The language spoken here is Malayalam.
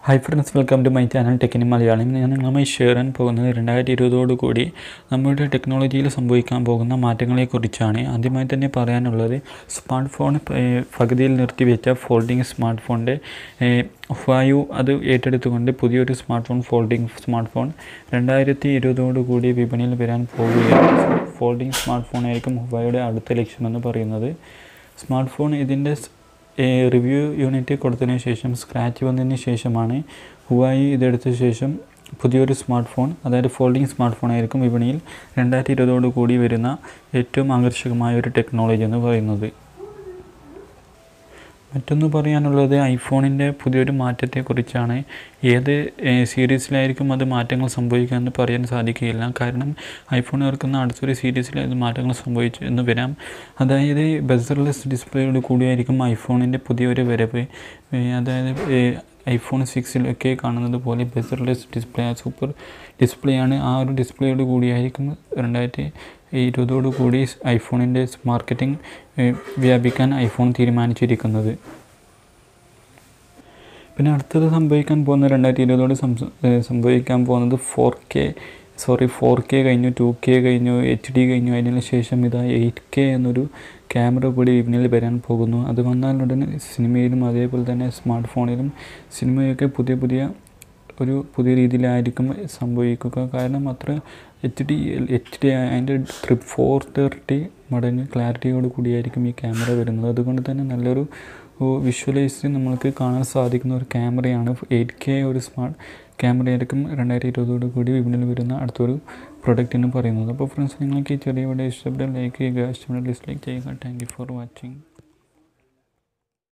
hi friends welcome to my channel ടെക്കിനി മലയാളം ഞാൻ നിങ്ങളുമായി ഷെയർ ചെയ്യാൻ പോകുന്നത് രണ്ടായിരത്തി ഇരുപതോടു കൂടി നമ്മുടെ ടെക്നോളജിയിൽ സംഭവിക്കാൻ പോകുന്ന മാറ്റങ്ങളെക്കുറിച്ചാണ് ആദ്യമായി തന്നെ പറയാനുള്ളത് സ്മാർട്ട് ഫോൺ ഏഹ്, പകുതിയിൽ നിർത്തിവെച്ച ഫോൾഡിംഗ് സ്മാർട്ട് ഫോണിൻ്റെ ഹുവായു അത് ഏറ്റെടുത്തുകൊണ്ട് പുതിയൊരു smartphone folding smartphone രണ്ടായിരത്തി ഇരുപതോടു കൂടി വിപണിയിൽ വരാൻ പോവുകയാണ് ഫോൾഡിംഗ് സ്മാർട്ട് ഫോൺ ആയിരിക്കും ഹുവായുടെ അടുത്ത ലക്ഷ്യം എന്ന് പറയുന്നത് സ്മാർട്ട് ഫോൺ ഇതിൻ്റെ റിവ്യൂ യൂണിറ്റ് കൊടുത്തതിന് ശേഷം സ്ക്രാച്ച് വന്നതിന് ശേഷമാണ് ഹുവായി ഇതെടുത്ത ശേഷം പുതിയൊരു സ്മാർട്ട് ഫോൺ അതായത് ഫോൾഡിംഗ് സ്മാർട്ട് ഫോൺ ആയിരിക്കും വിപണിയിൽ രണ്ടായിരത്തി ഇരുപതോടു കൂടി വരുന്ന ഏറ്റവും ആകർഷകമായ ഒരു ടെക്നോളജി എന്ന് പറയുന്നത് മറ്റൊന്ന് പറയാനുള്ളത് ഐഫോണിൻ്റെ പുതിയൊരു മാറ്റത്തെക്കുറിച്ചാണ് ഏത് ഏഹ്, സീരീസിലായിരിക്കും അത് മാറ്റങ്ങൾ സംഭവിക്കുക എന്ന് പറയാൻ സാധിക്കുകയില്ല കാരണം ഐഫോൺ ഇറക്കുന്ന അടുത്തൊരു സീരീസിൽ അത് മാറ്റങ്ങൾ സംഭവിച്ചു എന്ന് വരാം അതായത് ബസർലെസ് ഡിസ്പ്ലേയോട് കൂടിയായിരിക്കും ഐഫോണിൻ്റെ പുതിയൊരു വരവ് ഏഹ്, അതായത് ഏഹ്, ഐഫോൺ സിക്സിലൊക്കെ കാണുന്നത് പോലെ ബസർലെസ് ഡിസ്പ്ലേ സൂപ്പർ ഡിസ്പ്ലേ ആണ് ആ ഒരു ഡിസ്പ്ലേയോട് കൂടിയായിരിക്കും രണ്ടായിരത്തി ഇരുപതോടു കൂടി ഐഫോണിൻ്റെ മാർക്കറ്റിംഗ് ഏഹ്, വ്യാപിക്കാൻ ഐഫോൺ തീരുമാനിച്ചിരിക്കുന്നത് പിന്നെ അടുത്തത് സംഭവിക്കാൻ പോകുന്ന രണ്ടായിരത്തി ഇരുപതോട് സംഭവിക്കാൻ പോകുന്നത് four K sorry four K കഴിഞ്ഞു ടു കെ കഴിഞ്ഞു എച്ച് ഡി കഴിഞ്ഞു അതിന് ശേഷം ഇതാ എയ്റ്റ് കെ എന്നൊരു ക്യാമറ കൂടി വിപണിയിൽ വരാൻ പോകുന്നു അത് വന്നാൽ ഉടനെ സിനിമയിലും അതേപോലെ തന്നെ സ്മാർട്ട് ഫോണിലും സിനിമയൊക്കെ പുതിയ പുതിയ ഒരു പുതിയ രീതിയിലായിരിക്കും സംഭവിക്കുക കാരണം അത്ര എച്ച് ഡി എച്ച് ഡി അതിൻ്റെ ട്രിപ്പ് ഫോർ തേർട്ടി മടങ്ങ് ക്ലാരിറ്റിയോട് കൂടിയായിരിക്കും ഈ ക്യാമറ വരുന്നത് അതുകൊണ്ട് തന്നെ നല്ലൊരു വിഷ്വലൈസ് നമ്മൾക്ക് കാണാൻ സാധിക്കുന്ന ഒരു ക്യാമറയാണ് എയ്റ്റ് കെ ഒരു സ്മാർട്ട് ക്യാമറയായിരിക്കും രണ്ടായിരത്തി ഇരുപതോട് കൂടി വിപണിയിൽ വരുന്ന അടുത്തൊരു പ്രൊഡക്റ്റ് എന്ന് പറയുന്നത് അപ്പോൾ ഫ്രണ്ട്സ് നിങ്ങൾക്ക് ഈ ചെറിയ വീഡിയോ ഇഷ്ടപ്പെട്ടാൽ ലൈക്ക് ചെയ്യുക ഇഷ്ടപ്പെട്ടാൽ ഡിസ്ലൈക്ക് ചെയ്യുക താങ്ക് യു ഫോർ വാച്ചിങ്